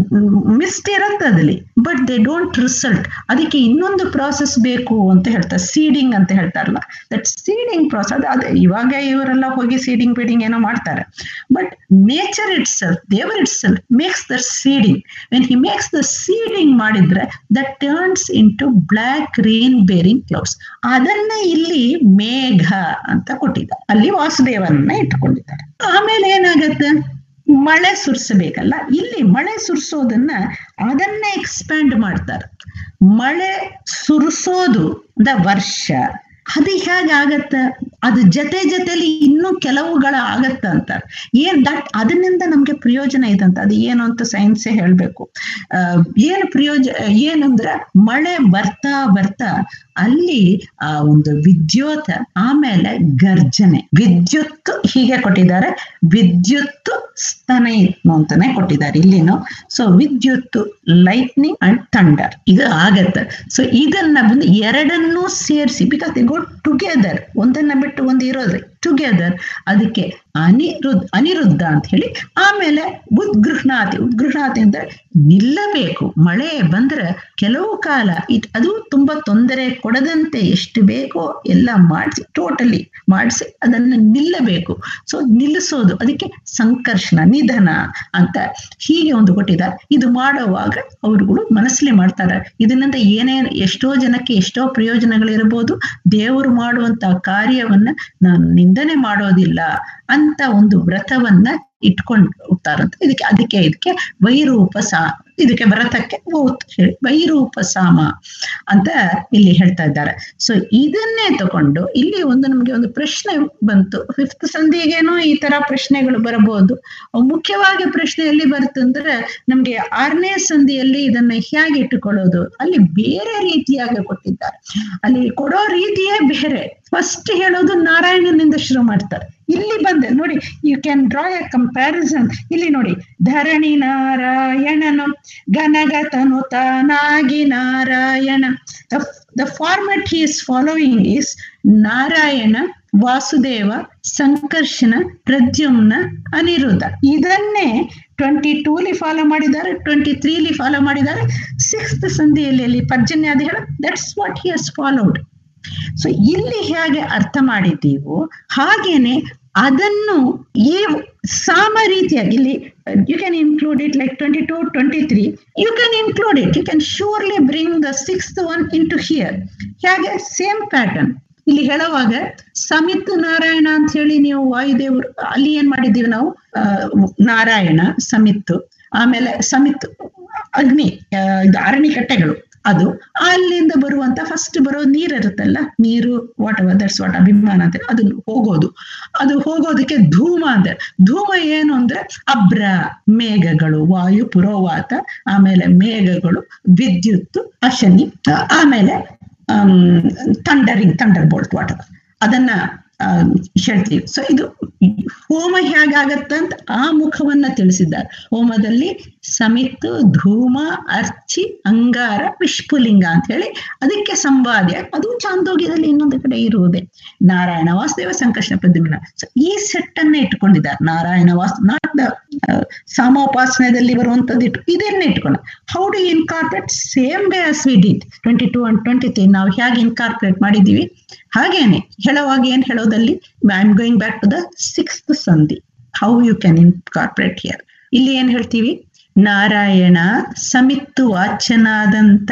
ಮಿಸ್ಟ್ ಇರುತ್ತೆ ಅದಲ್ಲಿ ಬಟ್ ದೇ ಡೋಂಟ್ ರಿಸಲ್ಟ್ ಅದಕ್ಕೆ ಇನ್ನೊಂದು ಪ್ರಾಸೆಸ್ ಬೇಕು ಅಂತ ಹೇಳ್ತಾರೆ ಸೀಡಿಂಗ್ ಅಂತ ಹೇಳ್ತಾರಲ್ಲ ದಟ್ ಸೀಡಿಂಗ್ ಪ್ರಾಸೆಸ್ ಅದೇ ಇವಾಗ ಇವರೆಲ್ಲ ಹೋಗಿ ಸೀಡಿಂಗ್ ಬೀಡಿಂಗ್ ಏನೋ ಮಾಡ್ತಾರೆ ಬಟ್ ನೇಚರ್ ಇಟ್ ಸೆಲ್ಫ್ ದೇವರ್ itself makes the seeding when he makes the seeding ಮಾಡಿದ್ರೆ that turns into black rain bearing clouds ಅದನ್ನ ಇಲ್ಲಿ ಮೇಘ ಅಂತ ಕೊಟ್ಟಿದ್ದಾರೆ ಅಲ್ಲಿ ವಾಸುದೇವನನ್ನ ಇಟ್ಕೊಂಡಿದ್ದಾರೆ ಆಮೇಲೆ ಏನಾಗತ್ತೆ ಮಳೆ ಸುರಿಸಬೇಕಲ್ಲ ಇಲ್ಲಿ ಮಳೆ ಸುರಿಸೋದನ್ನ ಅದನ್ನ ಎಕ್ಸ್ಪ್ಯಾಂಡ್ ಮಾಡ್ತಾರೆ ಮಳೆ ಸುರಿಸೋದು ದ ವರ್ಷ ಅದು ಹೇಗಾಗತ್ತ ಅದು ಜೊತೆ ಜೊತೆಲಿ ಇನ್ನೂ ಕೆಲವುಗಳ ಆಗತ್ತ ಅಂತಾರೆ ಏನ್ ದಟ್ ಅದನ್ನಿಂದ ನಮ್ಗೆ ಪ್ರಯೋಜನ ಇದಂತ ಅದು ಏನು ಅಂತ ಸೈನ್ಸೇ ಹೇಳ್ಬೇಕು ಅಹ್ ಏನು ಪ್ರಯೋಜನ ಏನಂದ್ರೆ ಮಳೆ ಬರ್ತಾ ಬರ್ತಾ ಅಲ್ಲಿ ಆ ಒಂದು ವಿದ್ಯುತ್ ಆಮೇಲೆ ಗರ್ಜನೆ ವಿದ್ಯುತ್ ಹೀಗೆ ಕೊಟ್ಟಿದ್ದಾರೆ ವಿದ್ಯುತ್ ಸ್ತನಯಿತ್ನು ಅಂತಾನೆ ಕೊಟ್ಟಿದ್ದಾರೆ ಇಲ್ಲಿನು ಸೊ ವಿದ್ಯುತ್ ಲೈಟ್ನಿಂಗ್ ಅಂಡ್ ಥಂಡರ್ ಇದು ಆಗತ್ತೆ ಸೊ ಇದನ್ನ ಬಂದು ಎರಡನ್ನೂ ಸೇರಿಸಿ ಬಿಕಾಸ್ ದೇ ಗೋ ಟುಗೆದರ್ ಒಂದನ್ನ ಬಿಟ್ಟು ಒಂದು ಇರೋದು ಟುಗೆದರ್ ಅದಕ್ಕೆ ಅನಿರುದ್ಧ ಅನಿರುದ್ಧ ಅಂತ ಹೇಳಿ ಆಮೇಲೆ ಉದ್ಗೃಹಣಾತಿ ಉದ್ಗೃಹಣಾತಿ ಅಂದ್ರೆ ನಿಲ್ಲಬೇಕು ಮಳೆ ಬಂದ್ರೆ ಕೆಲವು ಕಾಲ ಇಟ್ ಅದು ತುಂಬಾ ತೊಂದರೆ ಕೊಡದಂತೆ ಎಷ್ಟು ಬೇಕೋ ಎಲ್ಲ ಮಾಡಿಸಿ ಟೋಟಲಿ ಮಾಡಿಸಿ ಅದನ್ನ ನಿಲ್ಲಬೇಕು ಸೊ ನಿಲ್ಲಿಸೋದು ಅದಕ್ಕೆ ಸಂಕರ್ಷಣ ನಿಧನ ಅಂತ ಹೀಗೆ ಒಂದು ಕೊಟ್ಟಿದ್ದಾರೆ ಇದು ಮಾಡುವಾಗ ಅವರುಗಳು ಮನಸ್ಸಲ್ಲಿ ಮಾಡ್ತಾರೆ ಇದರಿಂದ ಏನೇನು ಎಷ್ಟೋ ಜನಕ್ಕೆ ಎಷ್ಟೋ ಪ್ರಯೋಜನಗಳಿರಬಹುದು ದೇವರು ಮಾಡುವಂತ ಕಾರ್ಯವನ್ನ ನಾನು ನಿಂದನೆ ಮಾಡೋದಿಲ್ಲ ಅಂತ ಒಂದು ವ್ರತವನ್ನ ಇಟ್ಕೊಂಡು ಹೋಗ್ತಾರಂತ ಇದಕ್ಕೆ ಅದಕ್ಕೆ ಇದಕ್ಕೆ ವೈರೂಪ ಸಾ ಇದಕ್ಕೆ ವ್ರತಕ್ಕೆ ಓತ್ ಹೇಳಿ ವೈರೂಪ ಸಾಮ ಅಂತ ಇಲ್ಲಿ ಹೇಳ್ತಾ ಇದ್ದಾರೆ ಸೊ ಇದನ್ನೇ ತಗೊಂಡು ಇಲ್ಲಿ ಒಂದು ನಮ್ಗೆ ಒಂದು ಪ್ರಶ್ನೆ ಬಂತು ಫಿಫ್ತ್ ಸಂಧಿಗೇನೋ ಈ ತರ ಪ್ರಶ್ನೆಗಳು ಬರಬಹುದು ಮುಖ್ಯವಾಗಿ ಪ್ರಶ್ನೆ ಎಲ್ಲಿ ಬರುತ್ತಂದ್ರೆ ನಮ್ಗೆ ಆರನೇ ಸಂಧಿಯಲ್ಲಿ ಇದನ್ನ ಹೇಗೆ ಇಟ್ಟುಕೊಳ್ಳೋದು ಅಲ್ಲಿ ಬೇರೆ ರೀತಿಯಾಗಿ ಕೊಟ್ಟಿದ್ದಾರೆ ಅಲ್ಲಿ ಕೊಡೋ ರೀತಿಯೇ ಬೇರೆ ಫಸ್ಟ್ ಹೇಳೋದು ನಾರಾಯಣನಿಂದ ಶುರು ಮಾಡ್ತಾರೆ ಇಲ್ಲಿ ಬಂದೆ ನೋಡಿ you can draw a comparison ಇಲ್ಲಿ ನೋಡಿ ಧರಣಿ ನಾರಾಯಣನು ಘನಗತನುತನಾಗಿ Narayana the format he is following is Narayana Vasudeva Sankarshana Pradyumna Aniruddha ಇದನ್ನೇ ಟ್ವೆಂಟಿ ಟೂಲಿ ಫಾಲೋ ಮಾಡಿದ್ದಾರೆ ಟ್ವೆಂಟಿ ತ್ರೀಲಿ ಫಾಲೋ ಮಾಡಿದ್ದಾರೆ ಸಿಕ್ಸ್ತ್ ಸಂಧಿಯಲ್ಲಿ ಅಲ್ಲಿ ಪರ್ಜನ್ಯಾದಿ ಹೇಳ ದಟ್ಸ್ ವಾಟ್ ಹಿ ಹಸ್ ಫಾಲೋಡ್ ಸೊ ಇಲ್ಲಿ ಹೇಗೆ ಅರ್ಥ ಮಾಡಿದ್ದೀವೋ ಹಾಗೇನೆ ಅದನ್ನು ಈ ಸಾಮ ರೀತಿಯಾಗಿ ಇಲ್ಲಿ you can include it like twenty two twenty three you can include it you can surely bring the sixth one into here ಹೇಗೆ ಸೇಮ್ ಪ್ಯಾಟರ್ನ್ ಇಲ್ಲಿ ಹೇಳುವಾಗ ಸಮಿತ್ ನಾರಾಯಣ ಅಂತ ಹೇಳಿ ನೀವು ವಾಯುದೇವರು ಅಲ್ಲಿ ಏನ್ ಮಾಡಿದ್ದೀವಿ ನಾವು ನಾರಾಯಣ ಸಮಿತ್ತು ಆಮೇಲೆ ಸಮಿತ್ ಅಗ್ನಿ ಇದು ಅರಣಿಕಟ್ಟೆಗಳು ಅದು ಅಲ್ಲಿಂದ ಬರುವಂತ ಫಸ್ಟ್ ಬರೋ ನೀರ್ ಇರುತ್ತಲ್ಲ ನೀರು ವಾಟ್ ಎವರ್ ದಟ್ಸ್ ವಾಟ್ ಅಭಿಮಾನ ಅಂತ ಅದು ಹೋಗೋದು ಅದು ಹೋಗೋದಕ್ಕೆ ಧೂಮ ಅಂದ್ರೆ ಧೂಮ ಏನು ಅಂದ್ರೆ ಅಬ್ರ ಮೇಘಗಳು ವಾಯು ಪುರೋವಾತ ಆಮೇಲೆ ಮೇಘಗಳು ವಿದ್ಯುತ್ ಅಶನಿ ಆಮೇಲೆ ಥಂಡರಿಂಗ್ ಥಂಡರ್ ಬೋಲ್ಟ್ ವಾಟರ್ ಅದನ್ನ ಹೇಳ್ತೀವಿ ಸೊ ಇದು ಹೋಮ ಹೇಗಾಗತ್ತಂತ ಆ ಮುಖವನ್ನ ತಿಳಿಸಿದ್ದಾರೆ ಹೋಮದಲ್ಲಿ ಸಮಿತ್ತು ಧೂಮ ಅರ್ಚಿ ಅಂಗಾರ ವಿಷ್ಪುಲಿಂಗ ಅಂತ ಹೇಳಿ ಅದಕ್ಕೆ ಸಂವಾದ್ಯ ಅದು ಚಾಂದೋಗ್ಯದಲ್ಲಿ ಇನ್ನೊಂದು ಕಡೆ ಇರುವುದೇ ನಾರಾಯಣ ವಾಸುದೇವ ಸಂಕರ್ಷಣ ಪ್ರದ್ಯುಮ್ನ ಸೊ ಈ ಸೆಟ್ ಅನ್ನ ಇಟ್ಕೊಂಡಿದ್ದಾರೆ ನಾರಾಯಣ ವಾಸ್ ನಾಟ್ ದ ಸಾಮೋಪಾಸನದಲ್ಲಿ ಬರುವಂತದ್ದು ಇಟ್ಟು ಇದನ್ನೇ ಇಟ್ಕೊಂಡ how do incorporate same way as we did twenty two and twenty three ನಾವು ಹೇಗೆ ಇನ್ಕಾರ್ಪೊರೇಟ್ ಮಾಡಿದೀವಿ ಹಾಗೇನೆ ಹೇಳುವಾಗ ಏನ್ ಹೇಳೋದಲ್ಲಿ I am going back to the sixth ಸಂಧಿ how you can incorporate here ಇಲ್ಲಿ ಏನ್ ಹೇಳ್ತೀವಿ ನಾರಾಯಣ ಸಮಿತ್ತು ವಾಚನಾದಂತ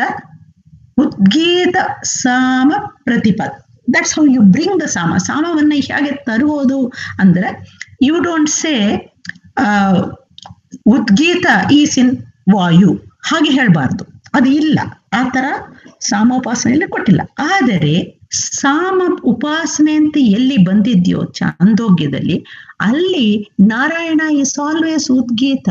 ಉದ್ಗೀತ ಸಾಮ ಪ್ರತಿಪದ್ that's how you bring the ಸಾಮ ಸಾಮವನ್ನ ಹೇಗೆ ತರುವುದು ಅಂದ್ರೆ ಯು ಡೋಂಟ್ ಸೇ ಉದ್ಗೀತ ಈಸ್ ಇನ್ ವಾಯು ಹಾಗೆ ಹೇಳ್ಬಾರ್ದು ಅದು ಇಲ್ಲ ಆ ತರ ಸಾಮೋಪಾಸನೆಯಲ್ಲಿ ಕೊಟ್ಟಿಲ್ಲ ಆದರೆ ಸಾಮ ಉಪಾಸನೆ ಅಂತ ಎಲ್ಲಿ ಬಂದಿದ್ಯೋ ಚಾಂದೋಗ್ಯದಲ್ಲಿ ಅಲ್ಲಿ ನಾರಾಯಣ ಇಸ್ ಆಲ್ವೇಸ್ ಉದ್ಗೀತ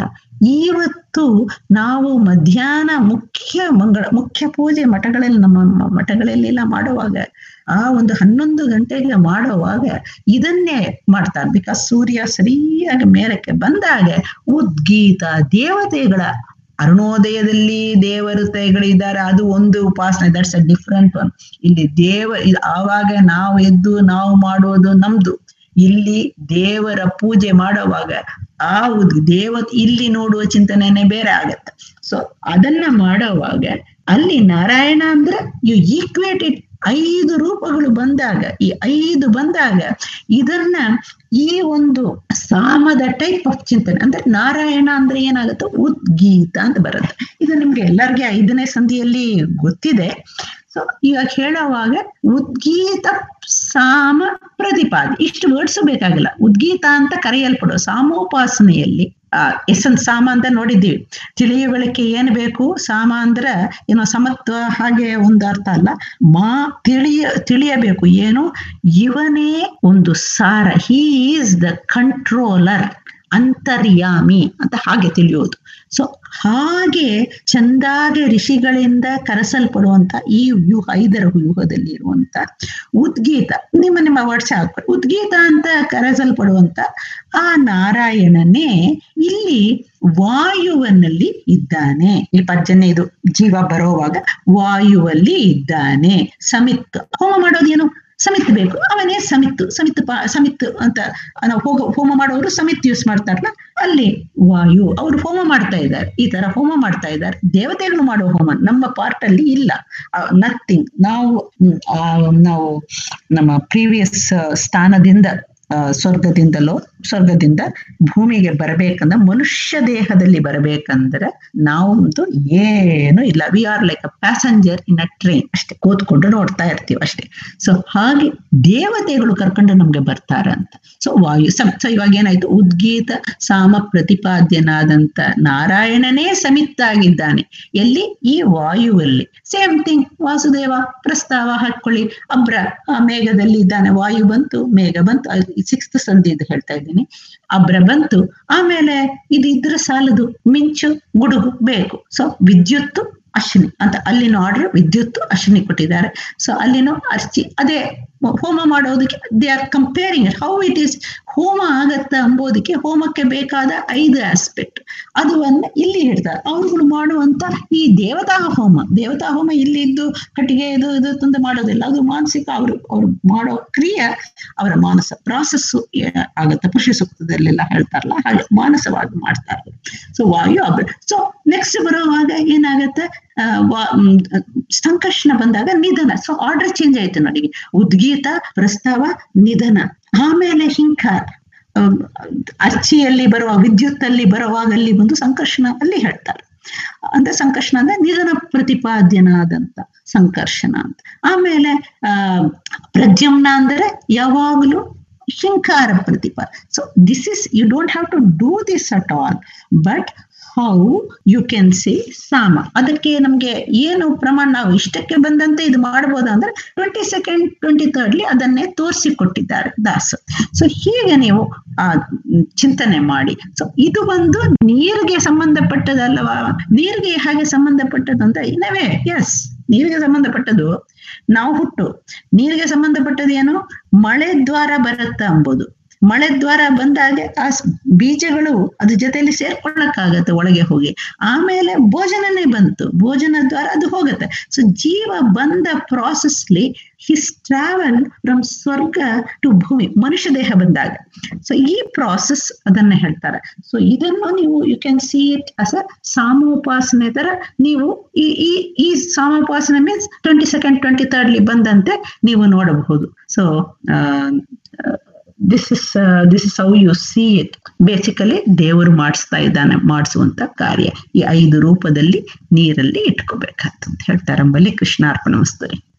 ಇವತ್ತು ನಾವು ಮಧ್ಯಾಹ್ನ ಮುಖ್ಯ ಮಂಗಳ ಮುಖ್ಯ ಪೂಜೆ ಮಠಗಳಲ್ಲಿ ನಮ್ಮ ಮಠಗಳಲ್ಲೆಲ್ಲ ಮಾಡುವಾಗ ಆ ಒಂದು ಹನ್ನೊಂದು ಗಂಟೆಗೆ ಮಾಡುವಾಗ ಇದನ್ನೇ ಮಾಡ್ತಾರೆ ಬಿಕಾಸ್ ಸೂರ್ಯ ಸರಿಯಾಗಿ ಮೇಲಕ್ಕೆ ಬಂದಾಗ ಉದ್ಗೀತ ದೇವತೆಗಳ ಅರುಣೋದಯದಲ್ಲಿ ದೇವತೆಗಳಿದ್ದಾರೆ ಅದು ಒಂದು ಉಪಾಸನೆ ದಟ್ಸ್ ಅ ಡಿಫ್ರೆಂಟ್ ಒನ್ ಇಲ್ಲಿ ದೇವ ಆವಾಗ ನಾವು ಎದ್ದು ನಾವು ಮಾಡೋದು ನಮ್ದು ಇಲ್ಲಿ ದೇವರ ಪೂಜೆ ಮಾಡುವಾಗ ಆ ದೇವ ಇಲ್ಲಿ ನೋಡುವ ಚಿಂತನೆನೇ ಬೇರೆ ಆಗತ್ತೆ ಸೊ ಅದನ್ನ ಮಾಡುವಾಗ ಅಲ್ಲಿ ನಾರಾಯಣ ಅಂದ್ರೆ ಯು ಈಕ್ವೇಟ್ ಇಟ್ ಐದು ರೂಪಗಳು ಬಂದಾಗ ಈ ಐದು ಬಂದಾಗ ಇದನ್ನ ಈ ಒಂದು ಸಾಮದ ಟೈಪ್ ಆಫ್ ಚಿಂತನೆ ಅಂದ್ರೆ ನಾರಾಯಣ ಅಂದ್ರೆ ಏನಾಗುತ್ತೆ ಉದ್ಗೀತ ಅಂತ ಬರುತ್ತೆ ಇದು ನಿಮ್ಗೆ ಎಲ್ಲರಿಗೆ ಐದನೇ ಸಂಧಿಯಲ್ಲಿ ಗೊತ್ತಿದೆ ಸೊ ಇವಾಗ ಹೇಳುವಾಗ ಉದ್ಗೀತ ಸಾಮ ಪ್ರತಿಪಾದಿ ಇಷ್ಟು ವರ್ಡ್ಸ್ ಬೇಕಾಗಿಲ್ಲ ಉದ್ಗೀತ ಅಂತ ಕರೆಯಲ್ಪಡುವ ಸಾಮೋಪಾಸನೆಯಲ್ಲಿ ಆ ಎಸನ್ ಸಾಮ ಅಂತ ನೋಡಿದ್ದೀವಿ ತಿಳಿಯುವಳಿಕೆ ಏನ್ ಬೇಕು ಸಾಮ ಅಂದ್ರ ಏನೋ ಸಮತ್ವ ಹಾಗೆ ಒಂದು ಅರ್ಥ ಅಲ್ಲ ಮಾ ತಿಳಿಯ ತಿಳಿಯಬೇಕು ಏನು ಇವನೇ ಒಂದು ಸಾರ ಹೀ ಈಸ್ ದ ಕಂಟ್ರೋಲರ್ ಅಂತರ್ಯಾಮಿ ಅಂತ ಹಾಗೆ ತಿಳಿಯೋದು ಸೊ ಹಾಗೆ ಚಂದಾಗೆ ಋಷಿಗಳಿಂದ ಕರೆಸಲ್ಪಡುವಂತ ಈ ವ್ಯೂಹ ಐದರ ವ್ಯೂಹದಲ್ಲಿ ಇರುವಂತ ಉದ್ಗೀತ ನಿಮ್ಮ ನಿಮ್ಮ ವರ್ಡ್ಸ್ ಹಾಕ್ಬೇಕು ಉದ್ಗೀತ ಅಂತ ಕರೆಸಲ್ಪಡುವಂತ ಆ ನಾರಾಯಣನೇ ಇಲ್ಲಿ ವಾಯುವನಲ್ಲಿ ಇದ್ದಾನೆ ಈ ಪರ್ಜನ್ಯ ಇದು ಜೀವ ಬರೋವಾಗ ವಾಯುವಲ್ಲಿ ಇದ್ದಾನೆ ಸಮಿತ್ ಹೋಮ ಮಾಡೋದೇನು ಸಮಿತ್ ಬೇಕು ಅವನೇ ಸಮಿತ್ತು ಸಮಿತ್ ಪಾ ಸಮಿತ್ ಅಂತ ನಾವು ಹೋಗ ಹೋಮ ಮಾಡೋರು ಸಮಿತ್ ಯೂಸ್ ಮಾಡ್ತಾರಲ್ಲ ಅಲ್ಲಿ ವಾಯು ಅವರು ಹೋಮ ಮಾಡ್ತಾ ಇದ್ದಾರೆ ಈ ತರ ಹೋಮ ಮಾಡ್ತಾ ಇದ್ದಾರೆ ದೇವತೆಗಳು ಮಾಡೋ ಹೋಮ ನಮ್ಮ ಪಾರ್ಟ್ ಅಲ್ಲಿ ಇಲ್ಲ ನಥಿಂಗ್ ನಾವು ನಾವು ನಮ್ಮ ಪ್ರೀವಿಯಸ್ ಸ್ಥಾನದಿಂದ ಸ್ವರ್ಗದಿಂದಲೋ ಸ್ವರ್ಗದಿಂದ ಭೂಮಿಗೆ ಬರಬೇಕಂದ್ರೆ ಮನುಷ್ಯ ದೇಹದಲ್ಲಿ ಬರಬೇಕಂದ್ರೆ ನಾವಂತೂ ಏನು ಇಲ್ಲ we are like a passenger in a train ಅಷ್ಟೇ ಕೂತ್ಕೊಂಡು ನೋಡ್ತಾ ಇರ್ತೀವಿ ಅಷ್ಟೇ ಸೊ ಹಾಗೆ ದೇವತೆಗಳು ಕರ್ಕೊಂಡು ನಮ್ಗೆ ಬರ್ತಾರೆ ಅಂತ ಸೊ ವಾಯು ಸೊ ಇವಾಗ ಏನಾಯ್ತು ಉದ್ಗೀತ ಸಾಮ ಪ್ರತಿಪಾದ್ಯನಾದಂತ ನಾರಾಯಣನೇ ಸಮಿತ್ತಾಗಿದ್ದಾನೆ ಎಲ್ಲಿ ಈ ವಾಯುವಲ್ಲಿ ಸೇಮ್ ಥಿಂಗ್ ವಾಸುದೇವ ಪ್ರಸ್ತಾವ ಹಾಕೊಳ್ಳಿ ಅಬ್ರ ಮೇಘದಲ್ಲಿ ಇದ್ದಾನೆ ವಾಯು ಬಂತು ಮೇಘ ಬಂತು ಸಿಕ್ಸ್ತ್ ಸಂಧಿ ಇದು ಹೇಳ್ತಾ ಇದ್ದೀನಿ ಅಬ್ರ ಬಂತು ಆಮೇಲೆ ಇದು ಇದ್ರೆ ಸಾಲದು ಮಿಂಚು ಗುಡುಗು ಬೇಕು ಸೊ ವಿದ್ಯುತ್ತು ಅಶ್ವಿನಿ ಅಂತ ಅಲ್ಲಿನ ಆರ್ಡರ್ ವಿದ್ಯುತ್ತು ಅಶ್ವಿನಿ ಕೊಟ್ಟಿದ್ದಾರೆ ಸೊ ಅಲ್ಲಿನೂ ಅರ್ಚಿ ಅದೇ ಹೋಮ ಮಾಡೋದಕ್ಕೆ they are comparing how it is ಹೋಮ ಆಗತ್ತ ಅಂಬೋದಕ್ಕೆ ಹೋಮಕ್ಕೆ ಬೇಕಾದ ಐದು ಆಸ್ಪೆಕ್ಟ್ ಅದನ್ನ ಇಲ್ಲಿ ಹೇಳ್ತಾರೆ ಅವ್ರುಗಳು ಮಾಡುವಂತ ಈ ದೇವತಾ ಹೋಮ ದೇವತಾ ಹೋಮ ಇಲ್ಲಿ ಇದ್ದು ಕಟ್ಟಿಗೆ ಇದು ಇದು ತಂದು ಮಾಡೋದಿಲ್ಲ ಅದು ಮಾನಸಿಕ ಅವರು ಅವ್ರು ಮಾಡೋ ಕ್ರಿಯೆ ಅವರ ಮಾನಸ ಪ್ರಾಸೆಸ್ಸು ಆಗತ್ತೆ ಪುರುಷ ಸೂಕ್ತದಲ್ಲೆಲ್ಲ ಹೇಳ್ತಾರಲ್ಲ ಹಾಗೆ ಮಾನಸವಾಗಿ ಮಾಡ್ತಾರೆ ಸೊ ವಾಯು ಅಭ್ರ ಸೊ ನೆಕ್ಸ್ಟ್ ಬರುವಾಗ ಏನಾಗತ್ತೆ ಸಂಕರ್ಷಣ ಬಂದಾಗ ನಿಧನ ಸೊ ಆರ್ಡರ್ ಚೇಂಜ್ ಆಯ್ತು ನೋಡಿ ಉದ್ಗೀತ ಪ್ರಸ್ತಾವ ನಿಧನ ಆಮೇಲೆ ಹಿಂಕಾರ ಅರ್ಚಿಯಲ್ಲಿ ಬರುವ ವಿದ್ಯುತ್ ಅಲ್ಲಿ ಬರುವಾಗ ಅಲ್ಲಿ ಬಂದು ಸಂಕರ್ಷಣ ಅಲ್ಲಿ ಹೇಳ್ತಾರೆ ಅಂದ್ರೆ ಸಂಕರ್ಷಣ ಅಂದ್ರೆ ನಿಧನ ಪ್ರತಿಪಾದ್ಯನಾದಂತ ಸಂಕರ್ಷಣ ಅಂತ ಆಮೇಲೆ ಆ ಪ್ರದ್ಯುಮ್ನ ಅಂದರೆ ಯಾವಾಗಲೂ ಹಿಂಕಾರ ಪ್ರತಿಪಾದ so this is you don't have to do this at all but how you can see ಸಾಮ ಅದಕ್ಕೆ ನಮ್ಗೆ ಏನು ಪ್ರಮಾಣ ನಾವು ಇಷ್ಟಕ್ಕೆ ಬಂದಂತೆ ಇದು ಮಾಡ್ಬೋದು ಅಂದ್ರೆ ಟ್ವೆಂಟಿ ಸೆಕೆಂಡ್ ಟ್ವೆಂಟಿ ಥರ್ಡ್ಲಿ ಅದನ್ನೇ ತೋರಿಸಿಕೊಟ್ಟಿದ್ದಾರೆ ದಾಸ್ ಸೊ ಹೀಗೆ ನೀವು ಆ ಚಿಂತನೆ ಮಾಡಿ ಸೊ ಇದು ಒಂದು ನೀರಿಗೆ ಸಂಬಂಧಪಟ್ಟದಲ್ಲವಾ ನೀರಿಗೆ ಹಾಗೆ ಸಂಬಂಧಪಟ್ಟದ್ದು ಅಂತ ಇನ್ನವೇ ಎಸ್ ನೀರಿಗೆ ಸಂಬಂಧಪಟ್ಟದ್ದು ನಾವು ಹುಟ್ಟು ನೀರಿಗೆ ಸಂಬಂಧಪಟ್ಟದ್ದು ಏನು ಮಳೆ ದ್ವಾರ ಬರುತ್ತ ಅಂಬೋದು ಮಳೆ ದ್ವಾರ ಬಂದಾಗ ಆ ಬೀಜಗಳು ಅದ್ರ ಜೊತೆಯಲ್ಲಿ ಸೇರ್ಕೊಳ್ಳಕ್ಕಾಗತ್ತೆ ಒಳಗೆ ಹೋಗಿ ಆಮೇಲೆ ಭೋಜನನೇ ಬಂತು ಭೋಜನ ದ್ವಾರ ಅದು ಹೋಗುತ್ತೆ ಸೊ ಜೀವ ಬಂದ ಪ್ರಾಸೆಸ್ಲಿ ಹಿಸ್ ಟ್ರಾವೆಲ್ ಫ್ರಮ್ ಸ್ವರ್ಗ ಟು ಭೂಮಿ ಮನುಷ್ಯ ದೇಹ ಬಂದಾಗ ಸೊ ಈ ಪ್ರಾಸೆಸ್ ಅದನ್ನ ಹೇಳ್ತಾರೆ ಸೊ ಇದನ್ನು ನೀವು you can see it as a ಸಾಮೋಪಾಸನೆ ತರ ನೀವು ಈ ಈ ಈ ಸಾಮೋಪಾಸನೆ ಮೀನ್ಸ್ ಟ್ವೆಂಟಿ ಸೆಕೆಂಡ್ ಟ್ವೆಂಟಿ ಥರ್ಡ್ಲಿ ಬಂದಂತೆ ನೀವು ನೋಡಬಹುದು so this is this is how you see it basically ದೇವರು ಮಾಡಿಸ್ತಾ ಇದ್ದಾನೆ ಮಾಡಿಸುವಂತ ಕಾರ್ಯ ಈ ಐದು ರೂಪದಲ್ಲಿ ನೀರಲ್ಲಿ ಇಟ್ಕೋಬೇಕಾಗ್ತಂತ ಹೇಳ್ತಾರೆ ಅಂಬಲ್ಲಿ ಕೃಷ್ಣಾರ್ಪಣ ವಸ್ತುರಿ